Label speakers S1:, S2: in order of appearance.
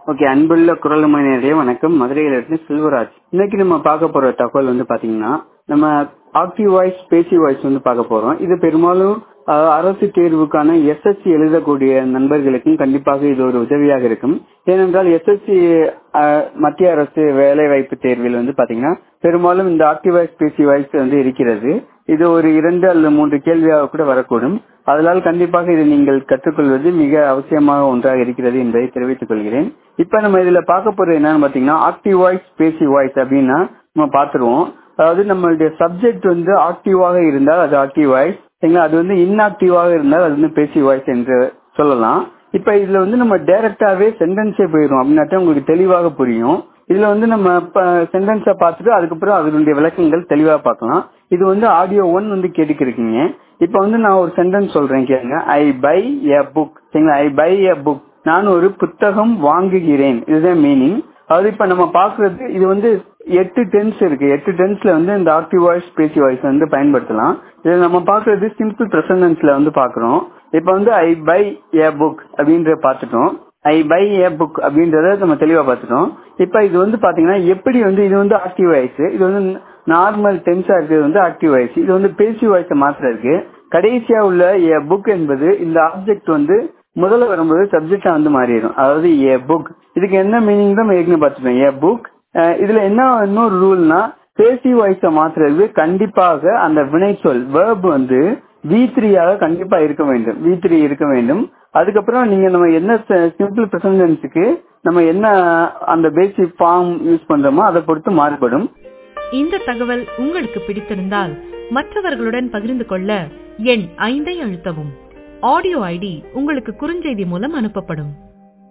S1: okay அன்புள்ள குரல்மணியடைய வணக்கம் மதுரையிலிருந்து செல்வராஜ் இன்னைக்கு நம்ம பார்க்க போற தகவல் வந்து பாத்தீங்கன்னா நம்ம ஆக்டிவ் வாய்ஸ் பேசி வாய்ஸ் வந்து பார்க்க போறோம் இது பெரும்பாலும் அஹ், அரசு தேர்வுக்கான எஸ்எஸ்சி எழுதக்கூடிய நண்பர்களுக்கும் கண்டிப்பாக இது ஒரு உதவியாக இருக்கும் ஏனென்றால் எஸ்எஸ்சி மத்திய அரசு வேலை வாய்ப்பு தேர்வில் வந்து பாத்தீங்கன்னா பெரும்பாலும் இந்த ஆக்டிவ் வாய்ஸ் பேசி வாய்ஸ் வந்து இருக்கிறது இது ஒரு இரண்டு அல்லது மூன்று கேள்வியாக கூட வரக்கூடும் அதனால் கண்டிப்பாக இதை நீங்கள் கற்றுக்கொள்வது மிக அவசியமாக ஒன்றாக இருக்கிறது என்பதை தெரிவித்துக் கொள்கிறேன் இப்ப நம்ம இதுல பார்க்க போறது என்னன்னு பாத்தீங்கன்னா ஆக்டிவ் வாய்ஸ் பேசி வாய்ஸ் அப்படின்னா நம்ம பார்த்துருவோம் அதாவது நம்மளுடைய சப்ஜெக்ட் வந்து ஆக்டிவாக இருந்தால் அது ஆக்டிவ் வாய்ஸ் சரிங்களா அது வந்து இன்ஆக்டிவாக இருந்தால் அது வந்து பேசி வாய்ஸ் என்று சொல்லலாம் இப்ப இதுல வந்து நம்ம டைரக்டாவே சென்டென்ஸே போயிடும் அப்படின்னாட்டா உங்களுக்கு தெளிவாக புரியும் இதுல வந்து நம்ம சென்டென்ஸை பார்த்துட்டு அதுக்கப்புறம் அதனுடைய விளக்கங்கள் தெளிவா பார்க்கலாம் இது வந்து ஆடியோ ஒன் வந்து கேட்டுக்கிருக்கீங்க இப்ப வந்து நான் ஒரு சென்டென்ஸ் சொல்றேன் கேளுங்க ஐ பை எ புக் சரிங்களா ஐ பை எ புக் நான் ஒரு புத்தகம் வாங்குகிறேன் இதுதான் மீனிங் அதாவது இப்ப நம்ம பாக்குறது இது வந்து எட்டு டென்ஸ் இருக்கு எட்டு டென்ஸ்ல வந்து இந்த ஆக்டிவ் வாய்ஸ் பேசி வாய்ஸ் வந்து பயன்படுத்தலாம் இது நம்ம பாக்குறது சிம்பிள் பிரசன்டென்ஸ்ல வந்து பாக்குறோம் இப்ப வந்து ஐ பை எ புக் அப்படின்ற பார்த்துட்டோம் ஐ பை எ புக் அப்படின்றத நம்ம தெளிவா பார்த்துட்டோம் இப்ப இது வந்து பாத்தீங்கன்னா எப்படி வந்து இது வந்து ஆக்டிவ் வாய்ஸ் இது வந்து நார்மல் டென்ஸா இருக்கிறது வந்து ஆக்டிவ் வாய்ஸ் இது வந்து பேசி வாய்ஸை மாத்திர இருக்கு கடைசியா உள்ள எ புக் என்பது இந்த ஆப்ஜெக்ட் வந்து முதல்ல வரும்போது சப்ஜெக்டா வந்து மாறிடும் அதாவது ஏ புக் இதுக்கு என்ன மீனிங் தான் நம்ம ஏற்கனவே பார்த்துட்டோம் ஏ புக் இதுல என்ன இன்னொரு ரூல்னா பேசி வாய்ஸை மாத்துறது கண்டிப்பாக அந்த வினைச்சொல் வேர்ப் வந்து வி த்ரீயாக கண்டிப்பா இருக்க வேண்டும் வி த்ரீ இருக்க வேண்டும் அதுக்கப்புறம் நீங்க நம்ம என்ன சிம்பிள் பிரசன்டென்ஸுக்கு நம்ம என்ன அந்த பேசிக் ஃபார்ம் யூஸ் பண்றோமோ அதை பொறுத்து மாறுபடும்
S2: இந்த தகவல் உங்களுக்கு பிடித்திருந்தால் மற்றவர்களுடன் பகிர்ந்து கொள்ள எண் ஐந்தை அழுத்தவும் ஆடியோ ஐடி உங்களுக்கு குறுஞ்செய்தி மூலம் அனுப்பப்படும்